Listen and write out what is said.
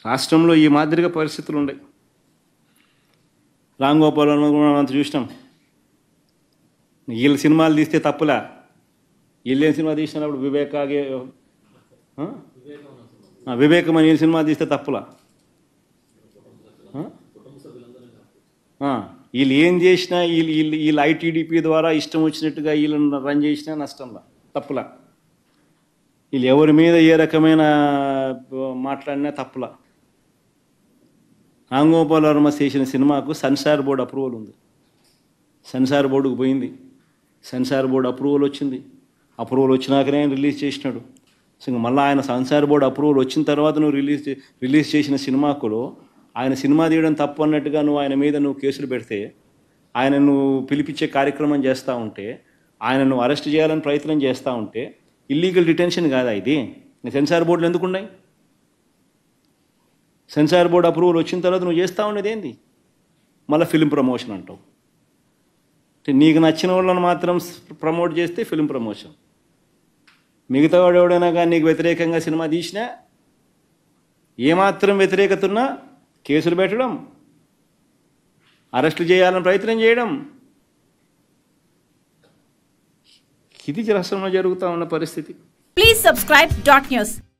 రాష్ట్రంలో ఈ మాదిరిగా పరిస్థితులు ఉన్నాయి రామ్ గోపాల్ వర్మ కూడా మనం అంత చూసినాం వీళ్ళ సినిమాలు తీస్తే తప్పులా వీళ్ళు ఏం సినిమా తీసినప్పుడు వివేకాగే ఆ? ఆ, వివేకం అని వీళ్ళ సినిమా తీస్తే తప్పులా ఆ? ఆ, వీళ్ళు ఏం చేసినా వీళ్ళు వీళ్ళు వీళ్ళు ఐటీడీపీ ద్వారా ఇష్టం వచ్చినట్టుగా వీళ్ళని రన్ చేసినా నష్టంలా తప్పులా వీళ్ళు ఎవరి మీద ఏ రకమైన మాట్లాడినా తప్పులా రామ్ గోపాల్ వర్మ చేసిన సినిమాకు సెన్సార్ బోర్డు అప్రూవల్ ఉంది సెన్సార్ బోర్డుకు పోయింది సెన్సార్ బోర్డు అప్రూవల్ వచ్చింది అప్రూవల్ వచ్చినాకనే ఆయన రిలీజ్ చేసినాడు సో ఇంక మళ్ళీ ఆయన సెన్సార్ బోర్డు అప్రూవల్ వచ్చిన తర్వాత నువ్వు రిలీజ్ చే- రిలీజ్ చేసిన సినిమాకులో ఆయన సినిమా తీయడం తప్పు అన్నట్టుగా నువ్వు ఆయన మీద నువ్వు కేసులు పెడితే ఆయన నువ్వు పిలిపించే కార్యక్రమం చేస్తూ ఉంటే ఆయన నువ్వు అరెస్ట్ చేయాలని ప్రయత్నం చేస్తూ ఉంటే ఇల్లీగల్ డిటెన్షన్ కాదా ఇది నీ సెన్సార్ బోర్డులు ఎందుకు ఉన్నాయి సెన్సార్ బోర్డు అప్రూవల్ వచ్చిన తర్వాత నువ్వు చేస్తూ ఉండేది ఏంది మళ్ళీ ఫిలిం ప్రమోషన్ అంటావు అంటే నీకు నచ్చిన వాళ్ళని మాత్రం ప్రమోట్ చేస్తే ఫిలిం ప్రమోషన్ మిగతా వాడు ఎవడైనా కానీ నీకు వ్యతిరేకంగా సినిమా తీసినా ఏమాత్రం వ్యతిరేకత ఉన్నా కేసులు పెట్టడం అరెస్టులు చేయాలని ప్రయత్నం చేయడం ఇది రాష్ట్రంలో జరుగుతూ ఉన్న పరిస్థితి Please subscribe dot news.